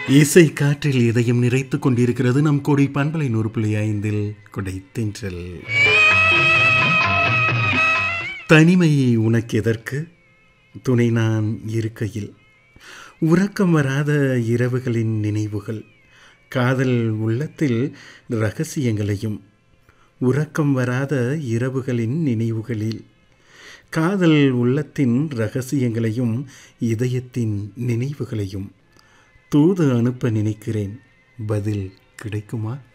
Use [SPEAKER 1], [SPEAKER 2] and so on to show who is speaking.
[SPEAKER 1] இசை காற்றில் இதயம் நிறைத்துக் கொண்டிருக்கிறது நம் கொடை பண்பலை நூறு புள்ளி ஐந்தில் கொடை தென்றல் தனிமை உனக்கு எதற்கு துணை நான் இருக்கையில் உறக்கம் வராத இரவுகளின் நினைவுகள் காதல் உள்ளத்தில் ரகசியங்களையும் உறக்கம் வராத இரவுகளின் நினைவுகளில் காதல் உள்ளத்தின் ரகசியங்களையும் இதயத்தின் நினைவுகளையும் தூது அனுப்ப நினைக்கிறேன் பதில் கிடைக்குமா